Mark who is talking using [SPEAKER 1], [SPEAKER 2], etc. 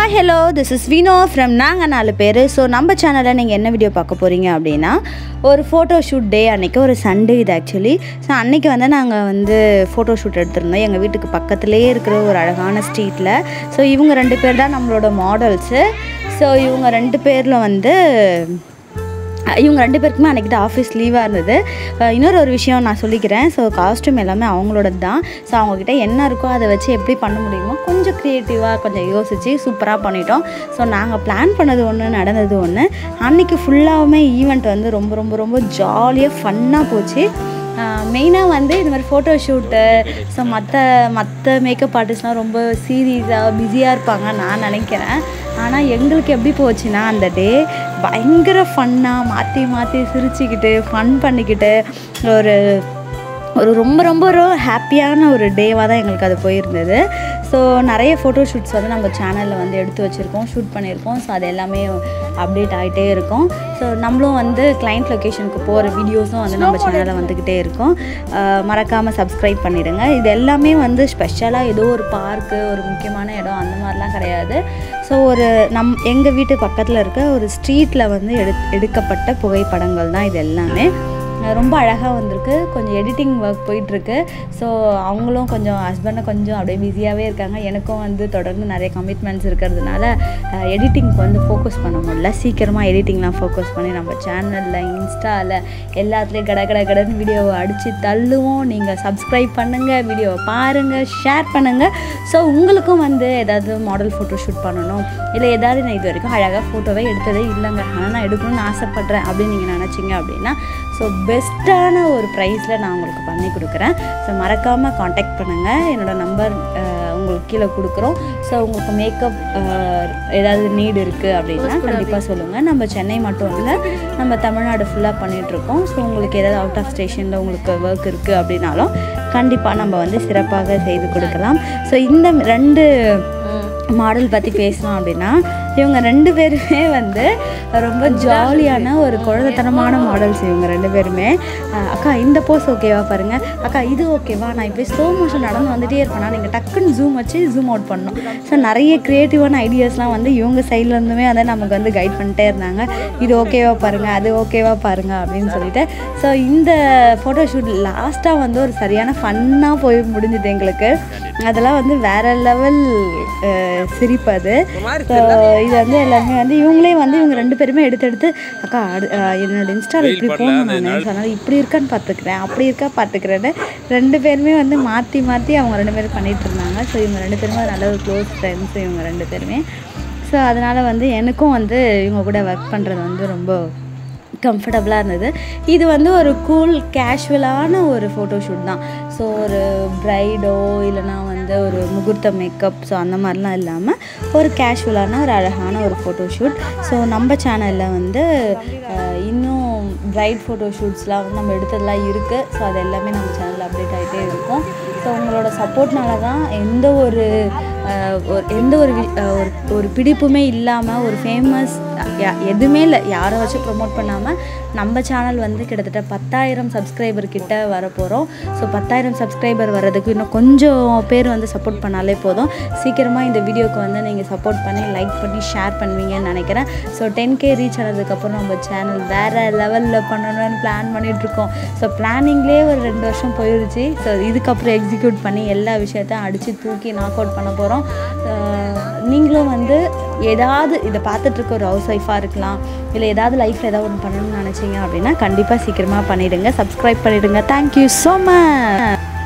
[SPEAKER 1] hi hello this is Vino from நாங்கள் நாலு பேர் ஸோ நம்ம சேனலில் நீங்கள் என்ன வீடியோ பார்க்க போகிறீங்க அப்படின்னா ஒரு ஃபோட்டோ ஷூட் டே அன்றைக்கி ஒரு சண்டே இது ஆக்சுவலி ஸோ அன்றைக்கி வந்து நாங்கள் வந்து ஃபோட்டோ ஷூட் எடுத்திருந்தோம் எங்கள் வீட்டுக்கு பக்கத்துலேயே இருக்கிற ஒரு அழகான ஸ்ட்ரீட்டில் ஸோ இவங்க ரெண்டு பேர் தான் நம்மளோட மாடல்ஸு ஸோ இவங்க ரெண்டு பேரில் வந்து இவங்க ரெண்டு பேருக்குமே அன்றைக்கி தான் ஆஃபீஸ் லீவாக இருந்தது அஹ் இன்னொரு ஒரு விஷயம் நான் சொல்லிக்கிறேன் ஸோ காஸ்ட்யூம் எல்லாமே அவங்களோடது தான் ஸோ அவங்கக்கிட்ட என்ன இருக்கோ அதை வச்சு எப்படி பண்ண முடியுமோ கொஞ்சம் க்ரியேட்டிவாக கொஞ்சம் யோசித்து சூப்பராக பண்ணிட்டோம் ஸோ நாங்கள் பிளான் பண்ணது ஒன்று நடந்தது ஒன்று அன்றைக்கி ஃபுல்லாகவுமே ஈவெண்ட் வந்து ரொம்ப ரொம்ப ரொம்ப ஜாலியாக ஃபன்னாக போச்சு மெயினாக வந்து இந்த மாதிரி ஃபோட்டோ ஷூட்டு ஸோ மற்ற மற்ற மேக்கப் ஆர்டிஸ்ட்லாம் ரொம்ப சீரியஸாக பிஸியாக இருப்பாங்க நான் நினைக்கிறேன் ஆனால் எங்களுக்கு எப்படி போச்சுன்னா அந்த டே பயங்கர ஃபன்னாக மாற்றி மாற்றி சிரிச்சுக்கிட்டு ஃபன் பண்ணிக்கிட்டு ஒரு ஒரு ரொம்ப ரொம்ப ஒரு ஹாப்பியான ஒரு டேவாக தான் எங்களுக்கு அது போயிருந்தது ஸோ நிறைய ஃபோட்டோ ஷூட்ஸ் வந்து நம்ம சேனலில் வந்து எடுத்து வச்சுருக்கோம் ஷூட் பண்ணியிருக்கோம் ஸோ அது எல்லாமே அப்டேட் ஆகிட்டே இருக்கும் ஸோ நம்மளும் வந்து கிளைண்ட் லொக்கேஷனுக்கு போகிற வீடியோஸும் வந்து நம்ம சேனலில் வந்துக்கிட்டே இருக்கும் மறக்காமல் சப்ஸ்கிரைப் பண்ணிடுங்க இது எல்லாமே வந்து ஸ்பெஷலாக ஏதோ ஒரு பார்க்கு ஒரு முக்கியமான இடம் அந்த மாதிரிலாம் கிடையாது ஸோ ஒரு நம் எங்கள் வீட்டு பக்கத்தில் இருக்க ஒரு ஸ்ட்ரீட்டில் வந்து எடு எடுக்கப்பட்ட புகைப்படங்கள் தான் இது எல்லாமே ரொம்ப அழகாக வந்திருக்கு கொஞ்சம் எடிட்டிங் ஒர்க் போயிட்டுருக்கு ஸோ அவங்களும் கொஞ்சம் ஹஸ்பண்டை கொஞ்சம் அப்படியே பிஸியாகவே இருக்காங்க எனக்கும் வந்து தொடர்ந்து நிறைய கமிட்மெண்ட்ஸ் இருக்கிறதுனால எடிட்டிங்க்கு வந்து ஃபோக்கஸ் பண்ண முடியல சீக்கிரமாக எடிட்டிங்லாம் ஃபோக்கஸ் பண்ணி நம்ம சேனலில் இன்ஸ்டாவில் எல்லாத்துலேயும் கட கட கடன்னு வீடியோவை அடித்து தள்ளுவோம் நீங்கள் சப்ஸ்கிரைப் பண்ணுங்கள் வீடியோவை பாருங்கள் ஷேர் பண்ணுங்கள் ஸோ உங்களுக்கும் வந்து ஏதாவது மாடல் ஃபோட்டோ ஷூட் பண்ணணும் இல்லை ஏதாவது நான் இது வரைக்கும் அழகாக ஃபோட்டோவே எடுத்ததே இல்லைங்க ஆனால் நான் எடுக்கணும்னு ஆசைப்பட்றேன் அப்படின்னு நீங்கள் நினச்சிங்க அப்படின்னா ஸோ பெஸ்ட்டான ஒரு ப்ரைஸில் நான் உங்களுக்கு பண்ணி கொடுக்குறேன் ஸோ மறக்காமல் காண்டாக்ட் பண்ணுங்கள் என்னோடய நம்பர் உங்களுக்கு கீழே கொடுக்குறோம் ஸோ உங்களுக்கு மேக்கப் ஏதாவது நீடு இருக்குது அப்படின்னா கண்டிப்பாக சொல்லுங்கள் நம்ம சென்னை மட்டும் இல்லை நம்ம தமிழ்நாடு ஃபுல்லாக பண்ணிகிட்ருக்கோம் ஸோ உங்களுக்கு ஏதாவது அவுட் ஆஃப் ஸ்டேஷனில் உங்களுக்கு ஒர்க் இருக்குது அப்படின்னாலும் கண்டிப்பாக நம்ம வந்து சிறப்பாக செய்து கொடுக்கலாம் ஸோ இந்த ரெண்டு மாடல் பற்றி பேசலாம் அப்படின்னா இவங்க ரெண்டு பேருமே வந்து ரொம்ப ஜாலியான ஒரு குழந்தைத்தனமான மாடல்ஸ் இவங்க ரெண்டு பேருமே அஹ் அக்கா இந்த போஸ் ஓகேவா பாருங்கள் அக்கா இது ஓகேவா நான் இப்போ ஸ்லோ மோஷன் நடந்து வந்துட்டே இருப்பேனா நீங்கள் டக்குன்னு ஜூம் வச்சு ஜூம் அவுட் பண்ணணும் ஸோ நிறைய க்ரியேட்டிவான ஐடியாஸ்லாம் வந்து இவங்க சைட்லேருந்துமே வந்து நமக்கு வந்து கைட் பண்ணிட்டே இருந்தாங்க இது ஓகேவா பாருங்கள் அது ஓகேவா பாருங்கள் அப்படின்னு சொல்லிட்டு ஸோ இந்த ஃபோட்டோ ஷூட் லாஸ்ட்டாக வந்து ஒரு சரியான ஃபன்னாக போய் முடிஞ்சுது எங்களுக்கு அதெல்லாம் வந்து வேற லெவல் சிரிப்பு அது ஸோ இது வந்து எல்லாமே வந்து இவங்களே வந்து இவங்க ரெண்டு பேருமே எடுத்து எடுத்து அக்கா அடு- அஹ் என்னோட இன்ஸ்டாவில் இப்படி போகணும் நான் சொன்னாலும் இப்படி இருக்கான்னு பார்த்துக்கிறேன் அப்படி இருக்கா பார்த்துக்கிறேன்னு ரெண்டு பேருமே வந்து மாற்றி மாற்றி அவங்க ரெண்டு பேரும் பண்ணிட்டு இருந்தாங்க ஸோ இவங்க ரெண்டு பேருமே நல்ல ஒரு க்ளோஸ் ஃப்ரெண்ட்ஸ் இவங்க ரெண்டு பேருமே ஸோ அதனால் வந்து எனக்கும் வந்து இவங்க கூட ஒர்க் பண்ணுறது வந்து ரொம்ப கம்ஃபர்டபுளாக இருந்தது இது வந்து ஒரு கூல் கேஷுவலான ஒரு ஃபோட்டோ ஷூட் தான் ஸோ ஒரு ப்ரைடோ இல்லைனா வந்து ஒரு முகூர்த்த மேக்கப் ஸோ அந்த மாதிரிலாம் இல்லாமல் ஒரு கேஷுவலான ஒரு அழகான ஒரு ஃபோட்டோ ஷூட் ஸோ நம்ம சேனலில் வந்து அஹ், இன்னும் ப்ரைட் ஃபோட்டோ ஷூட்ஸ்லாம் வந்து நம்ம எடுத்ததெல்லாம் இருக்குது ஸோ அது எல்லாமே நம்ம சேனலில் அப்டேட் ஆகிட்டே இருக்கும் ஸோ உங்களோட சப்போர்ட்னால தான் எந்த ஒரு அஹ், ஒரு எந்த ஒரு வி- அஹ், ஒரு ஒரு பிடிப்புமே இல்லாமல் ஒரு ஃபேமஸ் எதுவுமே இல்லை யாரை வச்சு ப்ரொமோட் பண்ணாமல் நம்ம சேனல் வந்து கிட்டத்தட்ட பத்தாயிரம் சப்ஸ்கிரைபர் கிட்ட வரப்போகிறோம் ஸோ பத்தாயிரம் சப்ஸ்கிரைபர் வர்றதுக்கு இன்னும் கொஞ்சம் பேர் வந்து சப்போர்ட் பண்ணாலே போதும் சீக்கிரமாக இந்த வீடியோக்கு வந்து நீங்கள் சப்போர்ட் பண்ணி லைக் பண்ணி ஷேர் பண்ணுவீங்கன்னு நினைக்கிறேன் ஸோ டென் கே ரீச் ஆனதுக்கப்புறம் நம்ம சேனல் வேறு லெவலில் பண்ணணும்னு பிளான் பண்ணிகிட்ருக்கோம் ஸோ பிளானிங்லேயே ஒரு ரெண்டு வருஷம் போயிடுச்சு ஸோ இதுக்கப்புறம் எக்ஸிக்யூட் பண்ணி எல்லா விஷயத்தையும் அடித்து தூக்கி நாக் அவுட் பண்ண போகிறோம் நீங்களும் வந்து ஏதாவது இதை பார்த்துட்டு இருக்க ஒரு ஹவுஸ் ஒய்ஃபாக இருக்கலாம் இல்லை ஏதாவது லைஃப்பில் ஏதாவது ஒன்று பண்ணணும்னு நினச்சிங்க அப்படின்னா கண்டிப்பாக சீக்கிரமாக பண்ணிவிடுங்க சப்ஸ்கிரைப் பண்ணிவிடுங்க தேங்க்யூ ஸோ மச்